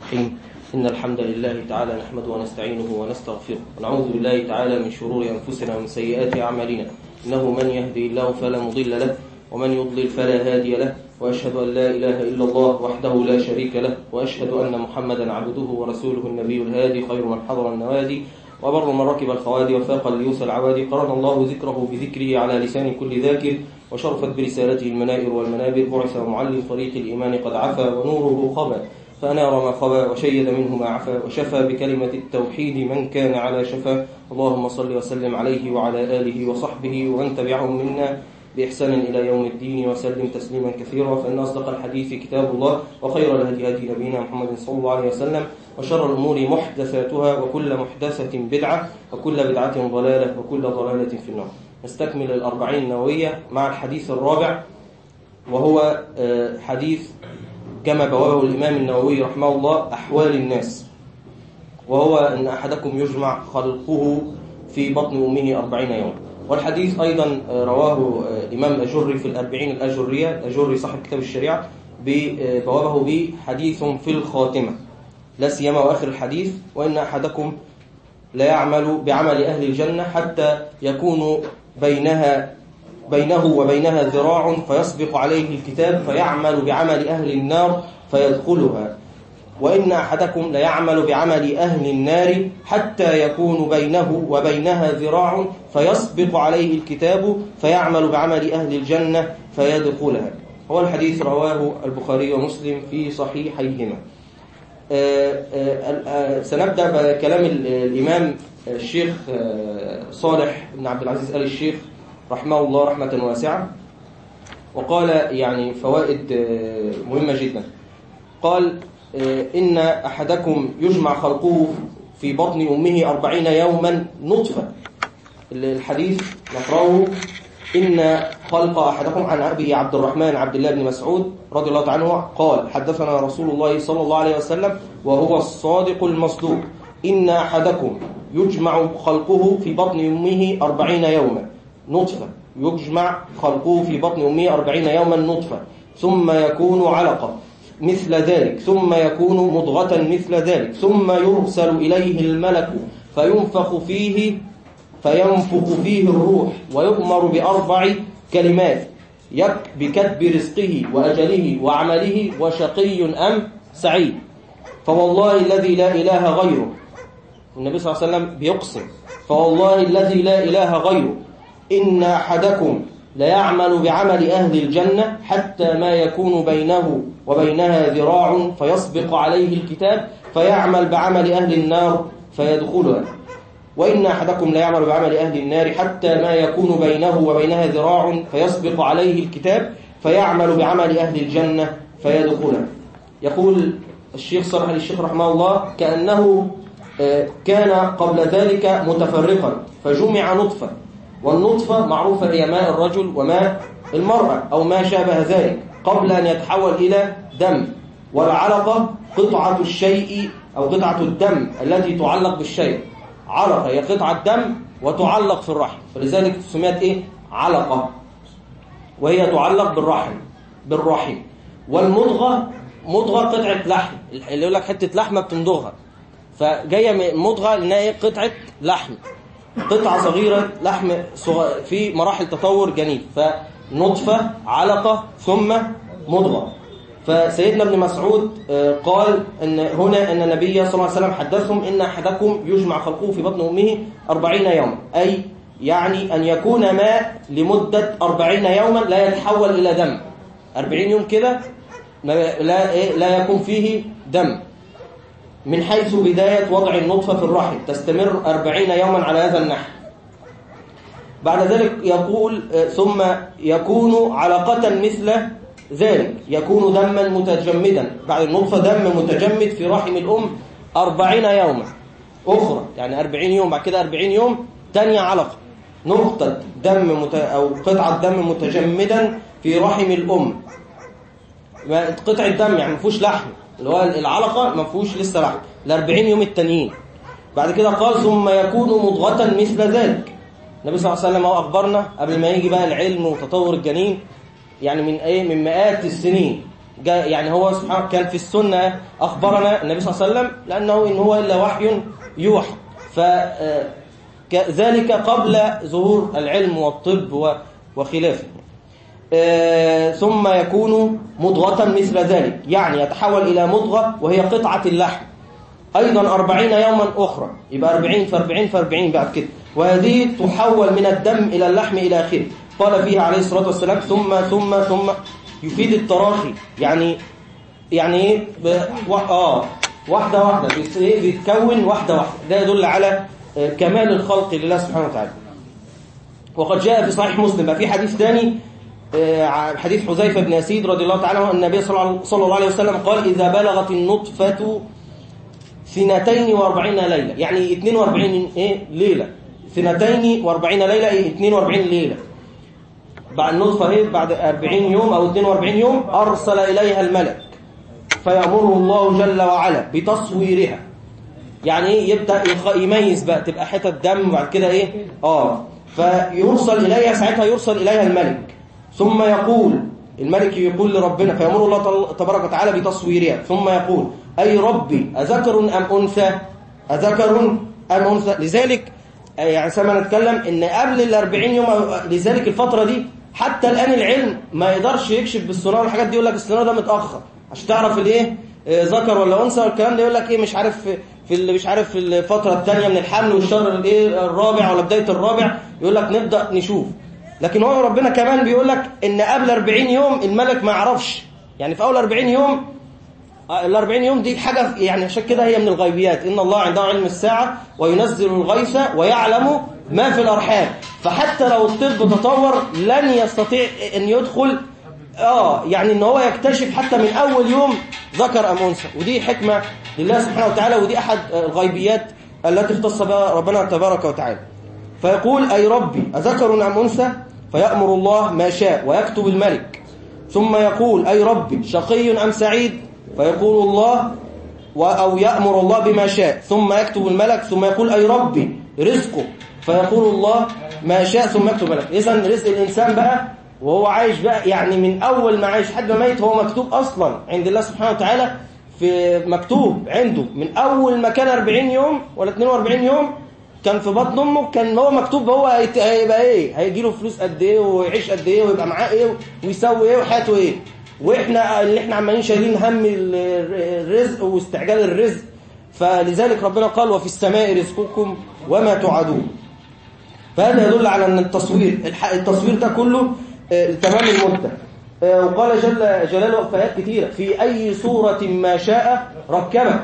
الرحيم إن الحمد لله تعالى نحمده ونستعينه ونستغفره ونعوذ بالله تعالى من شرور أنفسنا ومن سيئات أعمالنا إنه من يهدي الله فلا مضل له ومن يضلل فلا هادي له وأشهد أن لا إله إلا الله وحده لا شريك له وأشهد أن محمدا عبده ورسوله النبي الهادي خير من حضر النوادي وبر من ركب الخوادي وفاق الليوس العوادي قرن الله ذكره بذكره على لسان كل ذاكر وشرفت برسالته المنائر والمنابر بعث معلم طريق الإيمان قد عفا ونوره خبا فأنار ما خبا وشيد منه ما عفا وشفى بكلمة التوحيد من كان على شفا اللهم صل وسلم عليه وعلى آله وصحبه ومن تبعهم منا بإحسان إلى يوم الدين وسلم تسليما كثيرا فإن أصدق الحديث كتاب الله وخير الهدي هدي نبينا محمد صلى الله عليه وسلم وشر الأمور محدثاتها وكل محدثة بدعة وكل بدعة ضلالة وكل ضلالة في النار نستكمل الأربعين النووية مع الحديث الرابع وهو حديث كما بوابه الإمام النووي رحمه الله أحوال الناس وهو أن أحدكم يجمع خلقه في بطن أمه أربعين يوم والحديث أيضا رواه الإمام الأجري في الأربعين الأجرية الأجري صاحب كتاب الشريعة بوابه بحديث في الخاتمة لا سيما وآخر الحديث وإن أحدكم لا يعمل بعمل أهل الجنة حتى يكون بينها بينه وبينها ذراع فيسبق عليه الكتاب فيعمل بعمل أهل النار فيدخلها وإن أحدكم ليعمل بعمل أهل النار حتى يكون بينه وبينها ذراع فيسبق عليه الكتاب فيعمل بعمل أهل الجنة فيدخلها هو الحديث رواه البخاري ومسلم في صحيحيهما سنبدأ بكلام الإمام الشيخ صالح بن عبد العزيز آل الشيخ رحمه الله رحمة واسعة وقال يعني فوائد مهمة جدا قال إن أحدكم يجمع خلقه في بطن أمه أربعين يوما نطفة الحديث نقرأه إن خلق أحدكم عن أبي عبد الرحمن عبد الله بن مسعود رضي الله عنه قال حدثنا رسول الله صلى الله عليه وسلم وهو الصادق المصدوق إن أحدكم يجمع خلقه في بطن أمه أربعين يوما نطفة يجمع خلقه في بطن أمه أربعين يوما نطفة ثم يكون علقة مثل ذلك ثم يكون مضغة مثل ذلك ثم يرسل إليه الملك فينفخ فيه فينفخ فيه الروح ويؤمر بأربع كلمات بكتب رزقه وأجله وعمله وشقي أم سعيد فوالله الذي لا إله غيره النبي صلى الله عليه وسلم بيقسم فوالله الذي لا إله غيره إن أحدكم ليعمل بعمل أهل الجنة حتى ما يكون بينه وبينها ذراع فيسبق عليه الكتاب فيعمل بعمل أهل النار فيدخلها وإن أحدكم ليعمل بعمل أهل النار حتى ما يكون بينه وبينها ذراع فيسبق عليه الكتاب فيعمل بعمل أهل الجنة فيدخلها يقول الشيخ صالح الشيخ رحمه الله كأنه كان قبل ذلك متفرقا فجمع نطفة والنطفة معروفة هي ماء الرجل وماء المرأة أو ما شابه ذلك قبل أن يتحول إلى دم والعلقة قطعة الشيء أو قطعة الدم التي تعلق بالشيء علقة هي قطعة دم وتعلق في الرحم فلذلك سميت إيه؟ علقة وهي تعلق بالرحم بالرحم والمضغة مضغة قطعة لحم اللي يقول لك حتة لحمة بتمضغها فجاية مضغة لأنها إيه؟ قطعة لحم قطعة صغيرة لحم صغير في مراحل تطور جنين فنطفة علقة ثم مضغة فسيدنا ابن مسعود قال ان هنا ان النبي صلى الله عليه وسلم حدثهم ان احدكم يجمع خلقه في بطن امه أربعين يوما اي يعني ان يكون ماء لمدة أربعين يوما لا يتحول الى دم أربعين يوم كده لا لا يكون فيه دم من حيث بداية وضع النطفة في الرحم تستمر أربعين يوما على هذا النحو بعد ذلك يقول ثم يكون علقة مثل ذلك يكون دما متجمدا بعد النطفة دم متجمد في رحم الأم أربعين يوما أخرى يعني أربعين يوم بعد كده أربعين يوم تانية علقة نقطة دم مت... أو قطعة دم متجمدا في رحم الأم قطعة دم يعني ما فيهوش لحم اللي هو العلقة ما فيهوش لسه لحم ال 40 يوم التانيين بعد كده قال ثم يكون مضغة مثل ذلك النبي صلى الله عليه وسلم هو أخبرنا قبل ما يجي بقى العلم وتطور الجنين يعني من ايه من مئات السنين جاء يعني هو سبحانه كان في السنة أخبرنا النبي صلى الله عليه وسلم لأنه إن هو إلا وحي يوحى فذلك قبل ظهور العلم والطب وخلافه ثم يكون مضغة مثل ذلك يعني يتحول إلى مضغة وهي قطعة اللحم أيضا أربعين يوما أخرى يبقى أربعين فأربعين فأربعين بعد كده وهذه تحول من الدم إلى اللحم إلى آخره قال فيها عليه الصلاة والسلام ثم ثم ثم يفيد التراخي يعني يعني ايه و... اه واحدة واحدة بيتكون واحدة واحدة ده يدل على كمال الخلق لله سبحانه وتعالى وقد جاء في صحيح مسلم بقى في حديث ثاني حديث حذيفة بن أسيد رضي الله تعالى عنه النبي صلى الله عليه وسلم قال إذا بلغت النطفة سنتين واربعين ليلة يعني 42 إيه ليلة سنتين واربعين ليلة إيه 42 ليلة بعد النطفة هي بعد 40 يوم أو 42 يوم أرسل إليها الملك فيأمره الله جل وعلا بتصويرها يعني ايه يبدأ يميز بقى تبقى حتة دم وبعد كده ايه اه فيرسل إليها ساعتها يرسل إليها الملك ثم يقول الملك يقول لربنا فيأمر الله تبارك وتعالى بتصويرها ثم يقول أي ربي أذكر أم أنثى أذكر أم أنثى لذلك يعني سما نتكلم إن قبل الأربعين يوم لذلك الفترة دي حتى الآن العلم ما يقدرش يكشف بالسونار والحاجات دي يقول لك السونار ده متأخر عشان تعرف الايه ذكر ولا أنثى والكلام ده يقول لك ايه مش عارف في اللي مش عارف في الفترة الثانية من الحمل والشهر الايه الرابع ولا بداية الرابع يقول لك نبدأ نشوف لكن هو ربنا كمان بيقول لك ان قبل 40 يوم الملك ما يعرفش يعني في اول 40 يوم ال 40 يوم دي حاجة يعني عشان كده هي من الغيبيات إن الله عنده علم الساعة وينزل الغيث ويعلم ما في الأرحام فحتى لو الطب تطور لن يستطيع أن يدخل آه يعني إن هو يكتشف حتى من أول يوم ذكر أم أنثى ودي حكمة لله سبحانه وتعالى ودي أحد الغيبيات التي اختص بها ربنا تبارك وتعالى فيقول أي ربي أذكر أم أنثى فيأمر الله ما شاء ويكتب الملك ثم يقول أي ربي شقي أم سعيد فيقول الله أو يأمر الله بما شاء ثم يكتب الملك ثم يقول أي ربي رزقه فيقول الله ما شاء ثم يكتب الملك إذن رزق الإنسان بقى وهو عايش بقى يعني من أول ما عايش حد ما ميت هو مكتوب أصلا عند الله سبحانه وتعالى في مكتوب عنده من أول ما كان 40 يوم ولا 42 يوم كان في بطن امه كان هو مكتوب هو هيبقى ايه هيجي له فلوس قد ايه ويعيش قد ايه ويبقى معاه ايه ويسوي ايه وحياته ايه واحنا اللي احنا عمالين شايلين هم الرزق واستعجال الرزق فلذلك ربنا قال وفي السماء رزقكم وما توعدون فهذا يدل على ان التصوير التصوير ده كله تمام المدة وقال جل جلاله في آيات كثيرة في أي صورة ما شاء ركبه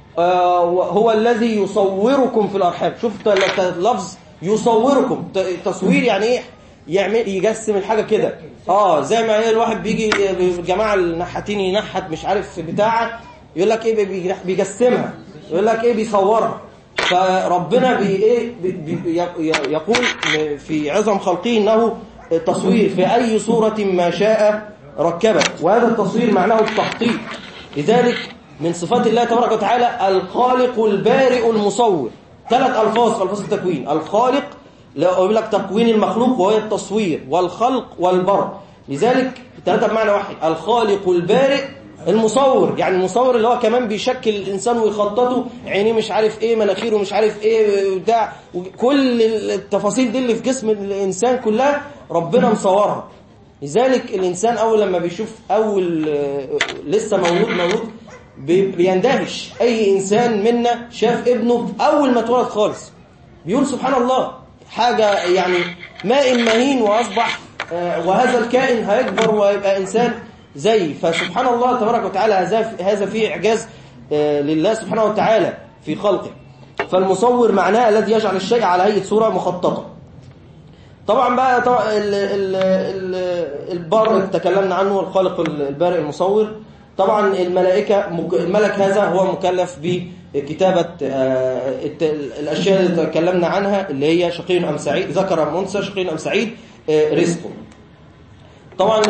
هو الذي يصوركم في الأرحام شفت اللفظ يصوركم تصوير يعني ايه يعمل يجسم الحاجة كده اه زي ما ايه الواحد بيجي الجماعة النحاتين ينحت مش عارف بتاعه يقول لك ايه بيجسمها يقول لك ايه بيصورها فربنا بي ايه بي بي يقول في عظم خلقه انه تصوير في اي صورة ما شاء ركبه وهذا التصوير معناه التخطيط لذلك من صفات الله تبارك وتعالى الخالق البارئ المصور ثلاث الفاظ الفاظ التكوين الخالق يقول لك تكوين المخلوق وهو التصوير والخلق والبر لذلك ثلاثة بمعنى واحد الخالق البارئ المصور يعني المصور اللي هو كمان بيشكل الإنسان ويخططه عينيه مش عارف ايه مناخيره مش عارف ايه بتاع كل التفاصيل دي اللي في جسم الإنسان كلها ربنا مصورها لذلك الإنسان أول لما بيشوف أول لسه مولود مولود بيندهش أي إنسان منا شاف ابنه أول ما اتولد خالص بيقول سبحان الله حاجة يعني ماء مهين وأصبح وهذا الكائن هيكبر ويبقى إنسان زي فسبحان الله تبارك وتعالى هذا فيه إعجاز لله سبحانه وتعالى في خلقه فالمصور معناه الذي يجعل الشيء على هيئة صورة مخططة طبعا بقى طبعا ال ال ال البار تكلمنا عنه الخالق البارئ المصور طبعا الملائكة الملك هذا هو مكلف بكتابة الأشياء اللي تكلمنا عنها اللي هي شقي أم سعيد ذكر أم أنثى شقي أم سعيد رزقه طبعا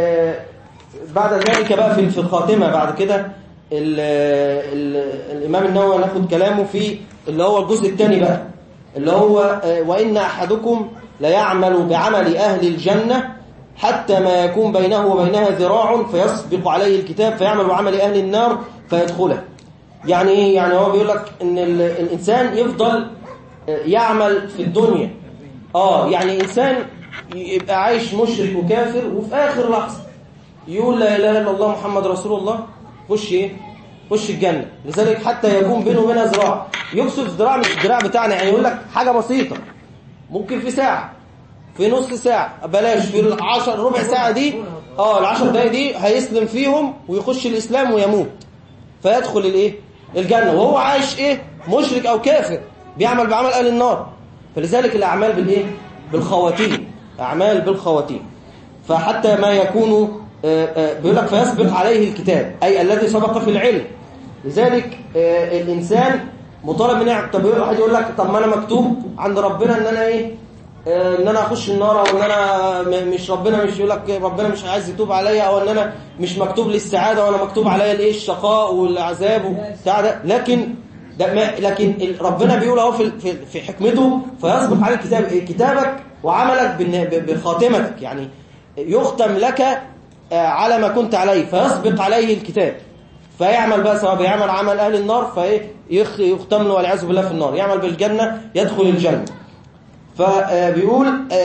بعد ذلك بقى في الخاتمة بعد كده ال ال الإمام النووي ناخد كلامه في اللي هو الجزء الثاني بقى اللي هو وإن أحدكم لا يعمل بعمل أهل الجنة حتى ما يكون بينه وبينها ذراع فيسبق عليه الكتاب فيعمل بعمل أهل النار فيدخله يعني إيه؟ يعني هو بيقول لك إن ال- الإنسان يفضل يعمل في الدنيا آه يعني إنسان يبقى عايش مشرك وكافر وفي آخر لحظة يقول لا إله إلا الله محمد رسول الله خش إيه خش الجنة لذلك حتى يكون بينه وبينها ذراع يقصد ذراع مش الذراع بتاعنا يعني يقول لك حاجة بسيطة ممكن في ساعة في نص ساعة بلاش في العشر ربع ساعة دي اه العشر دقايق دي هيسلم فيهم ويخش الإسلام ويموت فيدخل الايه الجنة وهو عايش ايه مشرك او كافر بيعمل بعمل اهل النار فلذلك الاعمال بالايه بالخواتيم اعمال بالخواتيم فحتى ما يكون آه، آه، بيقول لك فيسبق عليه الكتاب اي الذي سبق في العلم لذلك آه، الانسان مطالب من يعمل طب يقول- واحد يقول لك طب ما انا مكتوب عند ربنا ان انا ايه آه، ان انا اخش النار او ان انا م- مش ربنا مش يقول لك ربنا مش عايز يتوب عليا او ان انا مش مكتوب لي السعاده ولا مكتوب عليا الايه الشقاء والعذاب وبتاع ده لكن ده ما لكن ال- ربنا بيقول اهو في في في حكمته فيسبق على الكتاب إيه؟ كتابك وعملك بالن- ب- بخاتمتك يعني يختم لك آه، على ما كنت عليه فيسبق عليه الكتاب فيعمل بقى سواء بيعمل عمل اهل النار فايه يخ- يختم له والعياذ بالله في النار يعمل بالجنه يدخل الجنه فبيقول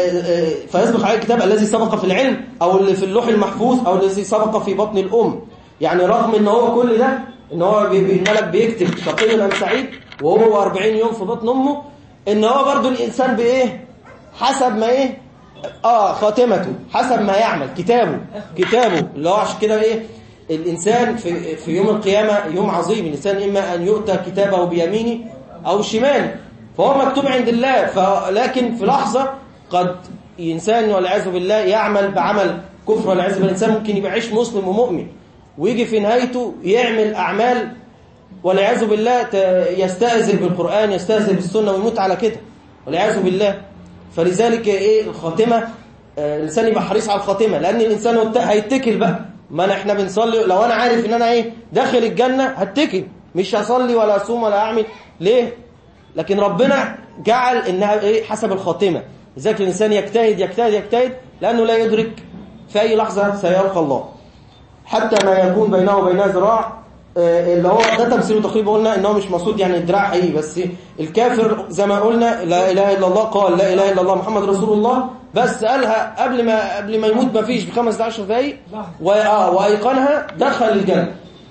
فيسبق عليه الكتاب الذي سبق في العلم او اللي في اللوح المحفوظ او الذي سبق في بطن الام يعني رغم ان هو كل ده ان هو بي- بي- الملك بيكتب شقي ام سعيد وهو 40 يوم في بطن امه ان هو برضو الانسان بايه حسب ما ايه اه خاتمته حسب ما يعمل كتابه كتابه اللي هو عشان كده ايه الانسان في في يوم القيامه يوم عظيم الانسان اما ان يؤتى كتابه بيمينه او شماله فهو مكتوب عند الله فلكن في لحظه قد انسان والعياذ بالله يعمل بعمل كفر والعياذ بالله الانسان ممكن يبقى عيش مسلم ومؤمن ويجي في نهايته يعمل اعمال والعياذ بالله ت- يستهزئ بالقرآن يستهزئ بالسنة ويموت على كده والعياذ بالله فلذلك ايه الخاتمة آه، الانسان يبقى حريص على الخاتمة لان الانسان وقت- هيتكل بقى ما أنا- احنا بنصلي لو انا عارف ان انا ايه داخل الجنة هتكل مش هصلي ولا اصوم ولا اعمل ليه لكن ربنا جعل انها ايه حسب الخاتمة لذلك الانسان يجتهد يجتهد يجتهد لانه لا يدرك في اي لحظة سيلقى الله حتى ما يكون بينه وبينها ذراع آه، اللي هو ده تمثيل تقريبا قلنا ان هو مش مقصود يعني الدراع حقيقي بس الكافر زي ما قلنا لا اله الا الله قال لا اله الا الله محمد رسول الله بس قالها قبل ما قبل ما يموت ما فيش بخمس 10 دقايق واه وايقنها دخل الجنه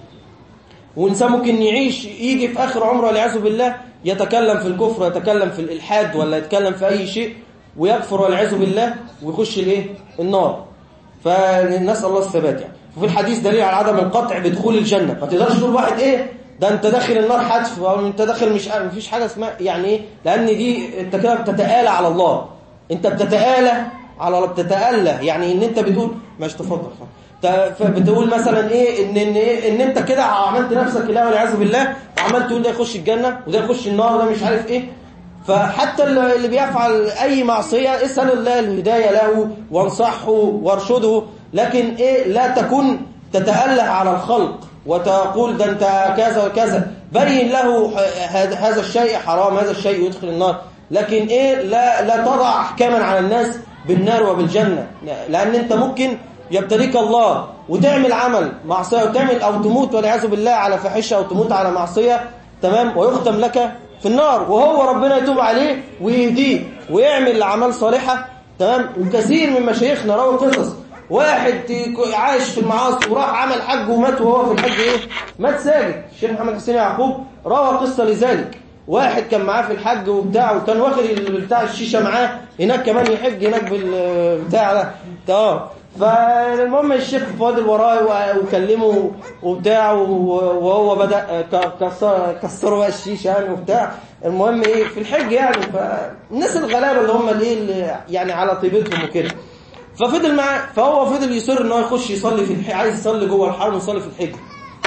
وإنسان ممكن يعيش يجي في آخر عمره والعياذ بالله يتكلم في الكفر يتكلم في الإلحاد ولا يتكلم في أي شيء ويكفر والعياذ بالله ويخش الإيه؟ النار فنسأل الله الثبات يعني وفي الحديث دليل على عدم القطع بدخول الجنة ما تقدرش تقول واحد إيه ده أنت داخل النار حتف أو أنت داخل مش ما فيش حاجة اسمها يعني إيه لأن دي أنت كده بتتآلى على الله أنت بتتآلى على الله بتتألى يعني إن أنت بتقول مش تفضل ت- فبتقول مثلا ايه ان ان ايه ان انت كده عملت نفسك اله والعياذ بالله وعمال تقول ده يخش الجنه وده يخش النار وده مش عارف ايه فحتى اللي اللي بيفعل اي معصيه اسال الله الهدايه له وانصحه وارشده لكن ايه لا تكن تتأله على الخلق وتقول ده انت كذا وكذا بين له ح- هذا هذا الشيء حرام هذا الشيء يدخل النار لكن ايه لا لا تضع احكاما على الناس بالنار وبالجنه لان انت ممكن يبتليك الله وتعمل عمل معصية وتعمل أو تموت والعياذ بالله على فاحشة أو تموت على معصية تمام ويختم لك في النار وهو ربنا يتوب عليه ويهديه ويعمل أعمال صالحة تمام وكثير من مشايخنا رووا قصص واحد عايش في المعاصي وراح عمل حج ومات وهو في الحج ايه مات ساجد الشيخ محمد حسين يعقوب روى قصة لذلك واحد كان معاه في الحج وبتاع وكان واخد ال- بتاع الشيشة معاه هناك كمان يحج هناك بالبتاع ده تمام فالمهم الشيخ فاضل وراه و- وكلمه وبتاع و- وهو بدأ ك- كسر كسروا بقى الشيشة يعني وبتاع المهم ايه في الحج يعني فالناس الغلابة اللي هم الايه اللي يعني على طيبتهم وكده ففضل معاه فهو فضل يصر ان هو يخش يصلي في الحج عايز يصلي جوه الحرم ويصلي في الحج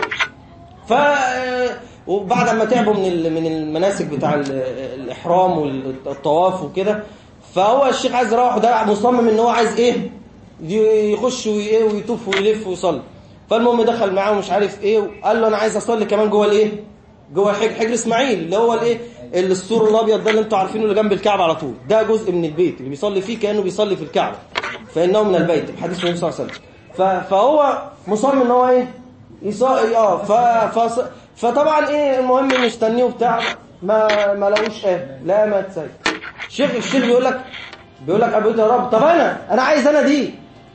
ف وبعد ما تعبوا من ال- من المناسك بتاع ال- الاحرام والطواف وكده فهو الشيخ عايز يروح ده مصمم ان هو عايز ايه يخش وايه ويطوف ويلف ويصلي فالمهم دخل معاه ومش عارف ايه وقال له انا عايز اصلي كمان جوه الايه جوه حجر, حجر اسماعيل اللي هو الايه السور الابيض ده اللي انتوا عارفينه اللي جنب الكعبه على طول ده جزء من البيت اللي بيصلي فيه كانه بيصلي في الكعبه فإنه من البيت حديث النبي صلى الله عليه وسلم ف- فهو مصمم ان هو ايه يصا اه ف... ف... فطبعا ايه المهم مستنيه وبتاع ما ما لقوش ايه لا ما تسيب الشيخ الشيخ بيقول لك بيقول لك ابو يا رب طب انا انا عايز انا دي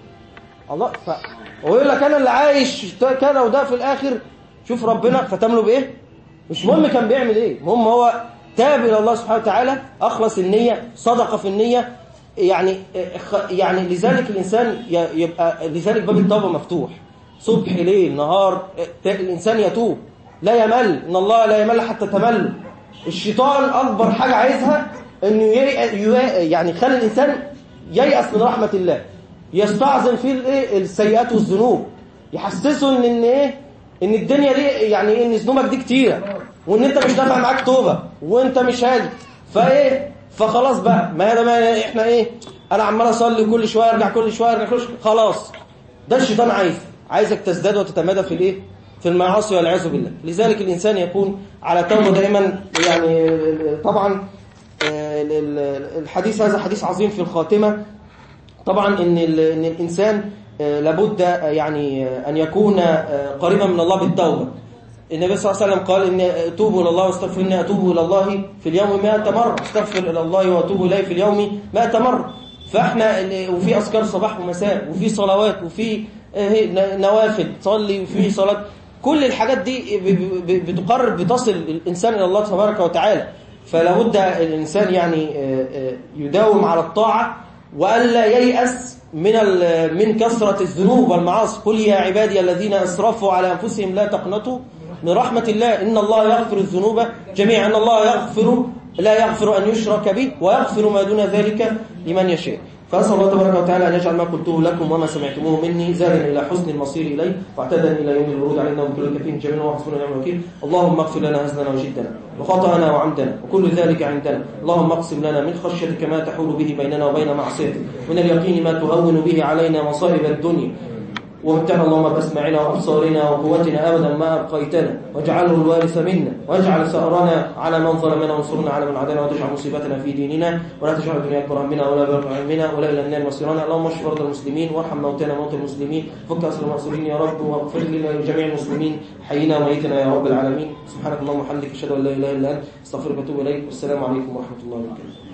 الله ف... ويقول لك انا اللي عايش كذا وده في الاخر شوف ربنا ختم له بايه مش مهم كان بيعمل ايه المهم هو تاب الى الله سبحانه وتعالى اخلص النيه صدق في النيه يعني يعني لذلك الانسان ي- يبقى لذلك باب التوبه مفتوح صبح ليل نهار الانسان يتوب لا يمل ان الله لا يمل حتى تمل الشيطان اكبر حاجه عايزها انه ي- ي- يعني يخلي الانسان ييأس من رحمه الله يستعظم فيه الايه السيئات والذنوب يحسسه ان ان ايه ان الدنيا دي يعني ايه ان ذنوبك دي كتيره وان انت مش نافع معاك توبه وانت مش هادي فايه فخلاص بقى ما هذا ما احنا ايه انا عمال اصلي كل شويه ارجع كل شويه ارجع كل شويه خلاص ده الشيطان عايز عايزك تزداد وتتمادى في الايه في المعاصي والعياذ بالله لذلك الانسان يكون على توبه دائما يعني طبعا آه، ال- ال- الحديث هذا حديث عظيم في الخاتمه طبعا ان ال- ان الانسان آه، لابد آه، يعني آه، ان يكون آه، قريبا من الله بالتوبه النبي صلى الله عليه وسلم قال ان توبوا الى الله واستغفر اني اتوب الى الله في اليوم 100 مره استغفر الى الله واتوب اليه في اليوم 100 مره فاحنا ال- وفي اذكار صباح ومساء وفي صلوات وفي آه، ن- نوافل تصلي وفي صلاه كل الحاجات دي ب- ب- بتقرب بتصل الانسان الى الله تبارك وتعالى فلا بد الانسان يعني آه، آه، يداوم على الطاعه والا ييأس من ال- من كثرة الذنوب والمعاصي قل يا عبادي الذين اسرفوا على انفسهم لا تقنطوا من رحمة الله إن الله يغفر الذنوب جميعا إن الله يغفر لا يغفر أن يشرك به ويغفر ما دون ذلك لمن يشاء فأسأل الله تبارك وتعالى أن يجعل ما قلته لكم وما سمعتموه مني زادا إلى حسن المصير إليه واعتدا إلى يوم الورود علينا وكل كفين جميل وحسبنا نعم الوكيل اللهم اغفر لنا هزلنا وجدنا وخطأنا وعمدنا وكل ذلك عندنا اللهم اقسم لنا من خشيتك ما تحول به بيننا وبين معصيتك من اليقين ما تهون به علينا مصائب الدنيا ومتعنا اللهم بأسماعنا وأبصارنا وقوتنا أبدا ما أبقيتنا واجعله الوارث منا واجعل ثأرنا على من ظلمنا وانصرنا على من عادانا وتجعل مصيبتنا في ديننا ولا تجعل الدنيا أكبر همنا ولا بلغ علمنا ولا إلى النار مصيرنا اللهم اشف مرضى المسلمين وارحم موتانا وموتى المسلمين فك أسر المأسورين يا رب واغفر لجميع المسلمين حينا وميتنا يا رب العالمين سبحانك اللهم وبحمدك أشهد أن لا إله إلا أنت استغفرك وأتوب إليك والسلام عليكم ورحمة الله وبركاته